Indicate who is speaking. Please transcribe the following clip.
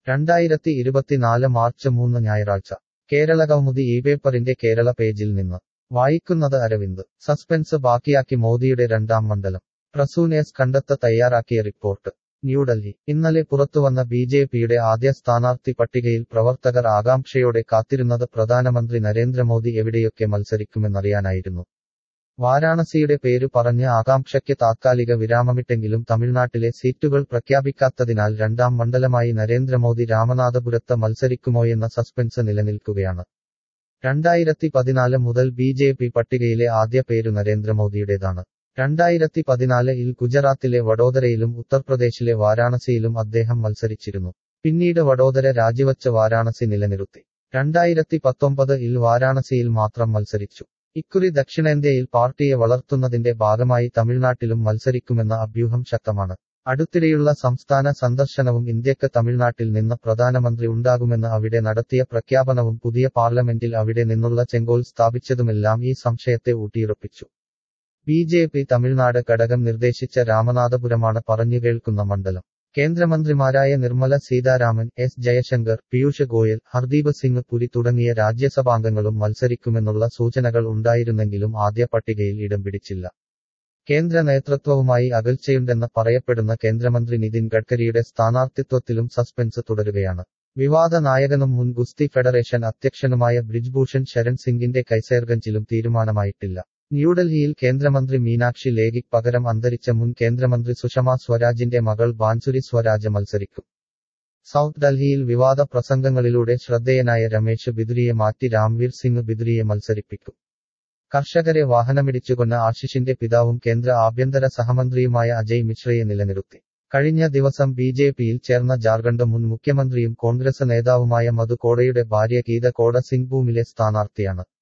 Speaker 1: രണ്ടായിരത്തി ഇരുപത്തിനാല് മാർച്ച് മൂന്ന് ഞായറാഴ്ച കേരള കൗമുദി ഈ പേപ്പറിന്റെ കേരള പേജിൽ നിന്ന് വായിക്കുന്നത് അരവിന്ദ് സസ്പെൻസ് ബാക്കിയാക്കി മോദിയുടെ രണ്ടാം മണ്ഡലം പ്രസൂനേസ് കണ്ടെത്ത തയ്യാറാക്കിയ റിപ്പോർട്ട് ന്യൂഡൽഹി ഇന്നലെ പുറത്തുവന്ന ബി ജെ പിയുടെ ആദ്യ സ്ഥാനാർത്ഥി പട്ടികയിൽ പ്രവർത്തകർ ആകാംക്ഷയോടെ കാത്തിരുന്നത് പ്രധാനമന്ത്രി നരേന്ദ്രമോദി എവിടെയൊക്കെ മത്സരിക്കുമെന്നറിയാനായിരുന്നു വാരാണസിയുടെ പേര് പറഞ്ഞ് ആകാംക്ഷയ്ക്ക് താത്കാലിക വിരാമമിട്ടെങ്കിലും തമിഴ്നാട്ടിലെ സീറ്റുകൾ പ്രഖ്യാപിക്കാത്തതിനാൽ രണ്ടാം മണ്ഡലമായി നരേന്ദ്രമോദി രാമനാഥപുരത്ത് മത്സരിക്കുമോയെന്ന സസ്പെൻസ് നിലനിൽക്കുകയാണ് രണ്ടായിരത്തി പതിനാല് മുതൽ ബി ജെ പി പട്ടികയിലെ ആദ്യ പേരു നരേന്ദ്രമോദിയുടേതാണ് രണ്ടായിരത്തി പതിനാല് ഇൽ ഗുജറാത്തിലെ വഡോദരയിലും ഉത്തർപ്രദേശിലെ വാരാണസിയിലും അദ്ദേഹം മത്സരിച്ചിരുന്നു പിന്നീട് വഡോദര രാജിവച്ച് വാരാണസി നിലനിർത്തി രണ്ടായിരത്തി പത്തൊമ്പത് ഇൽ വാരാണസിയിൽ മാത്രം മത്സരിച്ചു ഇക്കുറി ദക്ഷിണേന്ത്യയിൽ പാർട്ടിയെ വളർത്തുന്നതിന്റെ ഭാഗമായി തമിഴ്നാട്ടിലും മത്സരിക്കുമെന്ന അഭ്യൂഹം ശക്തമാണ് അടുത്തിടെയുള്ള സംസ്ഥാന സന്ദർശനവും ഇന്ത്യക്ക് തമിഴ്നാട്ടിൽ നിന്ന് പ്രധാനമന്ത്രി ഉണ്ടാകുമെന്ന് അവിടെ നടത്തിയ പ്രഖ്യാപനവും പുതിയ പാർലമെന്റിൽ അവിടെ നിന്നുള്ള ചെങ്കോൽ സ്ഥാപിച്ചതുമെല്ലാം ഈ സംശയത്തെ ഊട്ടിയുറപ്പിച്ചു ബി ജെ പി തമിഴ്നാട് ഘടകം നിർദ്ദേശിച്ച രാമനാഥപുരമാണ് പറഞ്ഞു കേൾക്കുന്ന മണ്ഡലം കേന്ദ്രമന്ത്രിമാരായ നിർമ്മല സീതാരാമൻ എസ് ജയശങ്കർ പീയൂഷ് ഗോയൽ ഹർദീപ് സിംഗ് പുരി തുടങ്ങിയ രാജ്യസഭാംഗങ്ങളും മത്സരിക്കുമെന്നുള്ള സൂചനകൾ ഉണ്ടായിരുന്നെങ്കിലും ആദ്യ പട്ടികയിൽ ഇടം പിടിച്ചില്ല കേന്ദ്ര നേതൃത്വവുമായി അകൽച്ചയുണ്ടെന്ന് പറയപ്പെടുന്ന കേന്ദ്രമന്ത്രി നിതിൻ ഗഡ്കരിയുടെ സ്ഥാനാർത്ഥിത്വത്തിലും സസ്പെൻസ് തുടരുകയാണ് വിവാദ നായകനും മുൻ ഗുസ്തി ഫെഡറേഷൻ അധ്യക്ഷനുമായ ബ്രിജ്ഭൂഷൺ ശരൺ സിംഗിന്റെ കൈസേർഗഞ്ചിലും തീരുമാനമായിട്ടില്ല ന്യൂഡൽഹിയിൽ കേന്ദ്രമന്ത്രി മീനാക്ഷി ലേഖിക് പകരം അന്തരിച്ച മുൻ കേന്ദ്രമന്ത്രി സുഷമ സ്വരാജിന്റെ മകൾ ബാൻസുരി സ്വരാജ് മത്സരിക്കും സൗത്ത് ഡൽഹിയിൽ വിവാദ പ്രസംഗങ്ങളിലൂടെ ശ്രദ്ധേയനായ രമേശ് ബിദുരിയെ മാറ്റി രാംവീർ സിംഗ് ബിദുരിയെ മത്സരിപ്പിക്കും കർഷകരെ വാഹനമിടിച്ചുകൊന്ന ആശിഷിന്റെ പിതാവും കേന്ദ്ര ആഭ്യന്തര സഹമന്ത്രിയുമായ അജയ് മിശ്രയെ നിലനിർത്തി കഴിഞ്ഞ ദിവസം ബി ജെ പിയിൽ ചേർന്ന ജാർഖണ്ഡ് മുൻ മുഖ്യമന്ത്രിയും കോൺഗ്രസ് നേതാവുമായ മധു കോടയുടെ ഭാര്യ ഗീത കോട സിംഗ് ഭൂമിലെ സ്ഥാനാർത്ഥിയാണ്